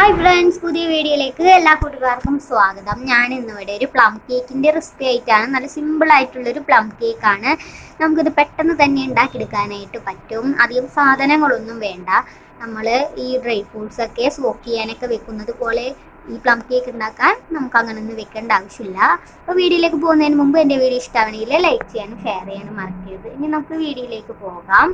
hi friends പുതിയ വീഡിയോയിലേക്ക് എല്ലാ കൂട്ടുകാർക്കും സ്വാഗതം ഞാൻ ഇന്നിവിടെ ഒരു പ്ലം കേക്കിൻ്റെ റെസിപ്പി ആയിട്ടാണ് നല്ല സിമ്പിൾ ആയിട്ടുള്ളൊരു പ്ലം കേക്കാണ് നമുക്കിത് പെട്ടെന്ന് തന്നെ ഉണ്ടാക്കിയെടുക്കാനായിട്ട് പറ്റും അധികം സാധനങ്ങളൊന്നും വേണ്ട നമ്മൾ ഈ ഡ്രൈ ഫ്രൂട്ട്സ് ഒക്കെ സോക്ക് ചെയ്യാനൊക്കെ വെക്കുന്നത് പോലെ ഈ പ്ലം കേക്ക് ഉണ്ടാക്കാൻ നമുക്ക് അങ്ങനെ ഒന്നും വെക്കേണ്ട ആവശ്യമില്ല അപ്പോൾ വീഡിയോയിലേക്ക് പോകുന്നതിന് മുമ്പ് എൻ്റെ വീഡിയോ ഇഷ്ടമാണെങ്കിൽ ലൈക്ക് ചെയ്യാനും ഷെയർ ചെയ്യാനും മറക്കരുത് ഇനി നമുക്ക് വീഡിയോയിലേക്ക് പോകാം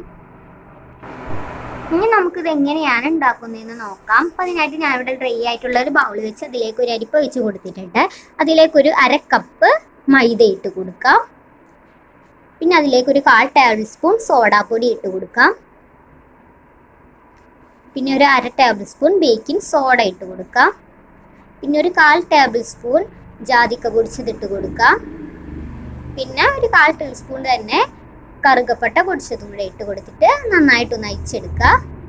ഇനി നമുക്കിത് എങ്ങനെയാണ് ഉണ്ടാക്കുന്നതെന്ന് നോക്കാം അപ്പം അതിനായിട്ട് ഞാൻ ഇവിടെ ഡ്രൈ ആയിട്ടുള്ള ഒരു ബൗൾ വെച്ച് അതിലേക്ക് ഒരു അരിപ്പ വെച്ച് കൊടുത്തിട്ടുണ്ട് അതിലേക്ക് ഒരു അര കപ്പ് മൈദ ഇട്ട് കൊടുക്കാം പിന്നെ അതിലേക്ക് ഒരു കാൽ ടേബിൾ സ്പൂൺ സോഡാപ്പൊടി ഇട്ട് കൊടുക്കാം പിന്നെ ഒരു അര ടേബിൾ സ്പൂൺ ബേക്കിംഗ് സോഡ ഇട്ട് കൊടുക്കാം പിന്നെ ഒരു കാൽ ടേബിൾ സ്പൂൺ ജാതിക്ക പൊടിച്ചത് ഇട്ട് കൊടുക്കാം പിന്നെ ഒരു കാൽ ടീസ്പൂൺ തന്നെ കറുകപ്പട്ട പൊടിച്ചതും കൂടെ ഇട്ട് കൊടുത്തിട്ട് നന്നായിട്ടൊന്ന് അയച്ചെടുക്കുക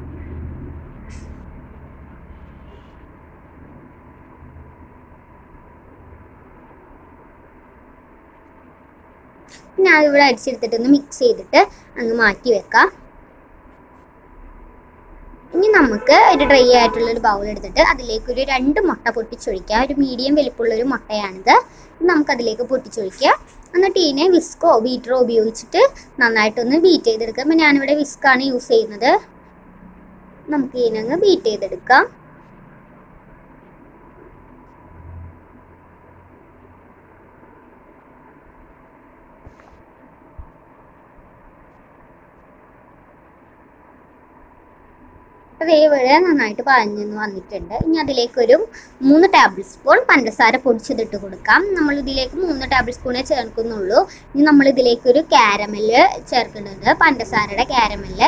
ഞാൻ ഇവിടെ അടിച്ചെടുത്തിട്ട് ഒന്ന് മിക്സ് ചെയ്തിട്ട് അങ്ങ് മാറ്റി വെക്കാം ഇനി നമുക്ക് ഒരു ഡ്രൈ ആയിട്ടുള്ള ഒരു ബൗൾ എടുത്തിട്ട് അതിലേക്ക് ഒരു രണ്ട് മുട്ട പൊട്ടിച്ചൊഴിക്കാം ഒരു മീഡിയം വലിപ്പമുള്ള ഒരു മുട്ടയാണിത് നമുക്ക് അതിലേക്ക് പൊട്ടിച്ചൊഴിക്കുക എന്നിട്ട് ഇതിനെ വിസ്കോ ബീറ്ററോ ഉപയോഗിച്ചിട്ട് നന്നായിട്ടൊന്ന് ബീറ്റ് ചെയ്തെടുക്കാം അപ്പം ഞാനിവിടെ വിസ്കാണ് യൂസ് ചെയ്യുന്നത് നമുക്ക് ഇതിനങ്ങ് ബീറ്റ് ചെയ്തെടുക്കാം അതേപോലെ നന്നായിട്ട് പഴഞ്ഞെന്ന് വന്നിട്ടുണ്ട് ഇനി അതിലേക്ക് ഒരു മൂന്ന് ടേബിൾ സ്പൂൺ പഞ്ചസാര പൊടിച്ചതിട്ട് കൊടുക്കാം നമ്മൾ ഇതിലേക്ക് മൂന്ന് ടേബിൾ സ്പൂണേ ചേർക്കുന്നുള്ളൂ ഇനി നമ്മൾ ഇതിലേക്ക് ഒരു കാരമല് ചേർക്കുന്നുണ്ട് പഞ്ചസാരയുടെ കാരമല്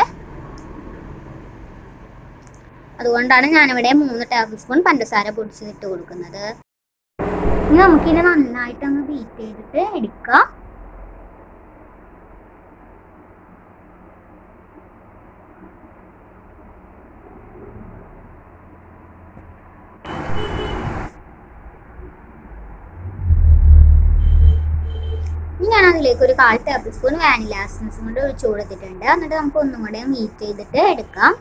അതുകൊണ്ടാണ് ഞാനിവിടെ മൂന്ന് ടേബിൾ സ്പൂൺ പഞ്ചസാര പൊടിച്ചതിട്ട് കൊടുക്കുന്നത് ഇനി നമുക്കിത് നന്നായിട്ടൊന്ന് ബീറ്റ് ചെയ്തിട്ട് എടുക്കാം ഇനി ഞാൻ അതിലേക്ക് ഒരു കാൽ ടേബിൾ സ്പൂൺ വാനില എസൻസും കൂടെ ഒഴിച്ചു കൊടുത്തിട്ടുണ്ട് എന്നിട്ട് നമുക്ക് ഒന്നും കൂടെ മീറ്റ് ചെയ്തിട്ട് എടുക്കാം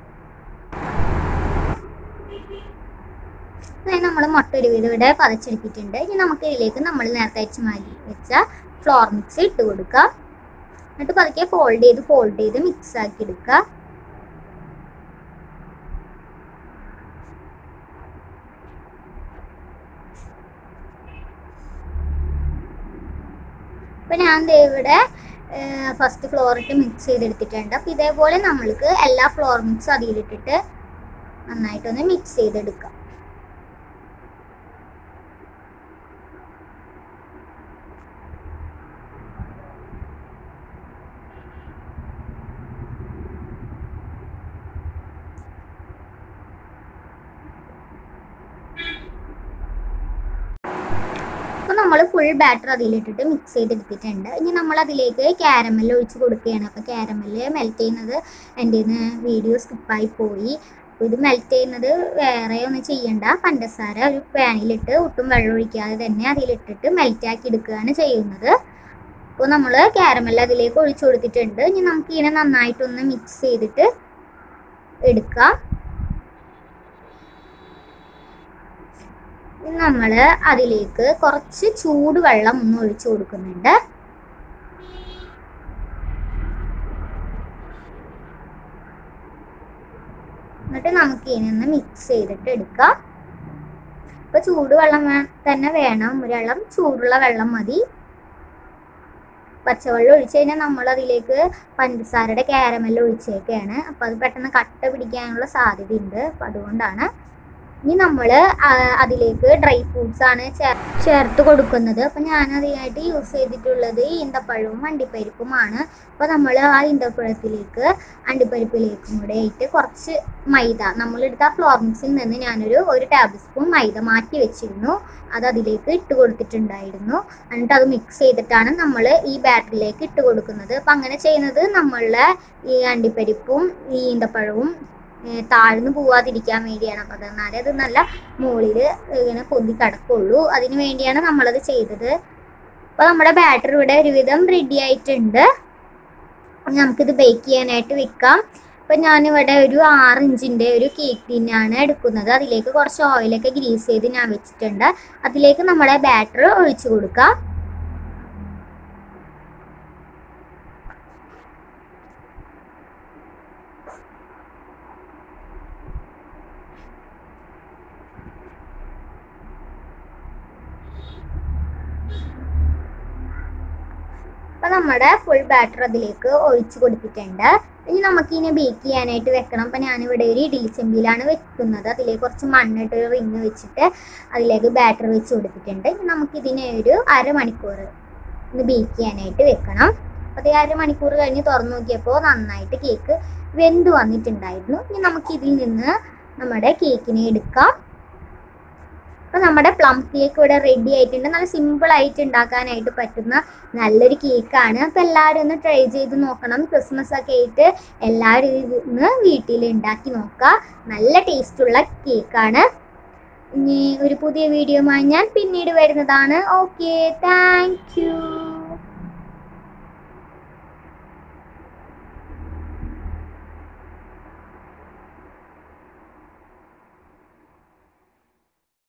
നമ്മൾ മുട്ട ഒരു വിധം ഇവിടെ പതച്ചെടുത്തിട്ടുണ്ട് ഇനി നമുക്ക് ഇതിലേക്ക് നമ്മൾ നേരത്തെ അയച്ച് മാറ്റി വെച്ച ഫ്ലോർ മിക്സ് ഇട്ട് കൊടുക്കാം എന്നിട്ട് പതുക്കെ ഫോൾഡ് ചെയ്ത് ഫോൾഡ് ചെയ്ത് മിക്സ് ആക്കി എടുക്കുക അപ്പം ഞാൻ ദേ ഇവിടെ ഫസ്റ്റ് ഫ്ലോർ ഇട്ട് മിക്സ് ചെയ്തെടുത്തിട്ടുണ്ട് അപ്പം ഇതേപോലെ നമ്മൾക്ക് എല്ലാ ഫ്ലോർ മിക്സ് അതിലിട്ടിട്ട് നന്നായിട്ടൊന്ന് മിക്സ് ചെയ്തെടുക്കാം അപ്പോൾ നമ്മൾ ഫുൾ ബാറ്റർ അതിലിട്ടിട്ട് മിക്സ് ചെയ്തെടുത്തിട്ടുണ്ട് ഇനി നമ്മൾ അതിലേക്ക് ക്യാരമൽ ഒഴിച്ച് കൊടുക്കുകയാണ് അപ്പോൾ ക്യാരമൽ മെൽറ്റ് ചെയ്യുന്നത് എൻ്റെ വീഡിയോ സ്കിപ്പായി പോയി അപ്പോൾ ഇത് മെൽറ്റ് ചെയ്യുന്നത് വേറെ ഒന്നും ചെയ്യണ്ട പഞ്ചസാര ഒരു പാനിലിട്ട് ഒട്ടും വെള്ളം ഒഴിക്കാതെ തന്നെ അതിലിട്ടിട്ട് മെൽറ്റ് ആക്കി എടുക്കുകയാണ് ചെയ്യുന്നത് അപ്പോൾ നമ്മൾ ക്യാരമൽ അതിലേക്ക് ഒഴിച്ചു കൊടുത്തിട്ടുണ്ട് ഇനി നമുക്ക് ഇതിനെ നന്നായിട്ടൊന്ന് മിക്സ് ചെയ്തിട്ട് എടുക്കാം നമ്മൾ അതിലേക്ക് കുറച്ച് ചൂടുവെള്ളം ഒന്ന് ഒഴിച്ചു കൊടുക്കുന്നുണ്ട് എന്നിട്ട് നമുക്ക് ഇതിനൊന്ന് മിക്സ് ചെയ്തിട്ട് എടുക്കാം ഇപ്പൊ ചൂടുവെള്ളം തന്നെ വേണം ഒരെള്ളം ചൂടുള്ള വെള്ളം മതി പച്ചവെള്ളം ഒഴിച്ച് കഴിഞ്ഞാൽ നമ്മൾ അതിലേക്ക് പഞ്ചസാരയുടെ കാരമെല്ലാം ഒഴിച്ചേക്കാണ് അപ്പോൾ അത് പെട്ടെന്ന് കട്ട പിടിക്കാനുള്ള സാധ്യതയുണ്ട് അപ്പം അതുകൊണ്ടാണ് ഇനി നമ്മൾ അതിലേക്ക് ഡ്രൈ ഫ്രൂട്ട്സ് ആണ് ചേർത്ത് കൊടുക്കുന്നത് അപ്പം ഞാൻ അതിനായിട്ട് യൂസ് ചെയ്തിട്ടുള്ളത് ഈന്തപ്പഴവും അണ്ടിപ്പരിപ്പുമാണ് അപ്പോൾ നമ്മൾ ആ ഈന്തപ്പഴത്തിലേക്ക് അണ്ടിപ്പരിപ്പിലേക്കും കൂടെ ആയിട്ട് കുറച്ച് മൈദ നമ്മളെടുത്ത ഫ്ലോർ മിക്സിൽ നിന്ന് ഞാനൊരു ഒരു ടേബിൾ സ്പൂൺ മൈദ മാറ്റി വെച്ചിരുന്നു അത് അതിലേക്ക് ഇട്ട് കൊടുത്തിട്ടുണ്ടായിരുന്നു എന്നിട്ട് അത് മിക്സ് ചെയ്തിട്ടാണ് നമ്മൾ ഈ ബാറ്ററിലേക്ക് ഇട്ട് കൊടുക്കുന്നത് അപ്പം അങ്ങനെ ചെയ്യുന്നത് നമ്മളുടെ ഈ അണ്ടിപ്പരിപ്പും ഈ ഈന്തപ്പഴവും താഴ്ന്നു പോവാതിരിക്കാൻ വേണ്ടിയാണ് അപ്പം അതെന്നാലേ അത് നല്ല മുകളിൽ ഇങ്ങനെ പൊന്തി കിടക്കുള്ളൂ അതിന് വേണ്ടിയാണ് നമ്മളത് ചെയ്തത് അപ്പോൾ നമ്മുടെ ബാറ്റർ ഇവിടെ ഒരുവിധം റെഡി ആയിട്ടുണ്ട് നമുക്കിത് ബേക്ക് ചെയ്യാനായിട്ട് വെക്കാം അപ്പം ഞാനിവിടെ ഒരു ആറ് ഇഞ്ചിൻ്റെ ഒരു കേക്ക് ടിന്നാണ് എടുക്കുന്നത് അതിലേക്ക് കുറച്ച് ഓയിലൊക്കെ ഗ്രീസ് ചെയ്ത് ഞാൻ വെച്ചിട്ടുണ്ട് അതിലേക്ക് നമ്മുടെ ബാറ്റർ ഒഴിച്ചു കൊടുക്കുക അപ്പൊ നമ്മുടെ ഫുൾ ബാറ്റർ അതിലേക്ക് ഒഴിച്ചു കൊടുത്തിട്ടുണ്ട് ഇനി നമുക്ക് ഇതിനെ ബേക്ക് ചെയ്യാനായിട്ട് വെക്കണം അപ്പൊ ഞാനിവിടെ ഒരു ഇഡ്ഡലി ചെമ്പിലാണ് വെക്കുന്നത് അതിലേക്ക് കുറച്ച് മണ്ണിട്ട് ഒരു റിങ് വെച്ചിട്ട് അതിലേക്ക് ബാറ്റർ വെച്ച് കൊടുത്തിട്ടുണ്ട് ഇനി നമുക്ക് ഇതിനെ ഒരു അരമണിക്കൂർ ഒന്ന് ബേക്ക് ചെയ്യാനായിട്ട് വെക്കണം അപ്പൊ അത് അരമണിക്കൂർ കഴിഞ്ഞ് തുറന്നു നോക്കിയപ്പോൾ നന്നായിട്ട് കേക്ക് വെന്ത് വന്നിട്ടുണ്ടായിരുന്നു ഇനി നമുക്ക് ഇതിൽ നിന്ന് നമ്മുടെ കേക്കിനെ എടുക്കാം അപ്പൊ നമ്മുടെ പ്ലം കേക്ക് ഇവിടെ റെഡി ആയിട്ടുണ്ട് നല്ല സിമ്പിൾ ആയിട്ട് ഉണ്ടാക്കാനായിട്ട് പറ്റുന്ന നല്ലൊരു കേക്കാണ് അപ്പൊ എല്ലാവരും ഒന്ന് ട്രൈ ചെയ്ത് നോക്കണം ക്രിസ്മസ് ഒക്കെ ആയിട്ട് എല്ലാവരും ഇന്ന് വീട്ടിൽ ഉണ്ടാക്കി നോക്കുക നല്ല ടേസ്റ്റുള്ള കേക്കാണ് ഇനി ഒരു പുതിയ വീഡിയോയുമായി ഞാൻ പിന്നീട് വരുന്നതാണ് ഓക്കെ താങ്ക് യു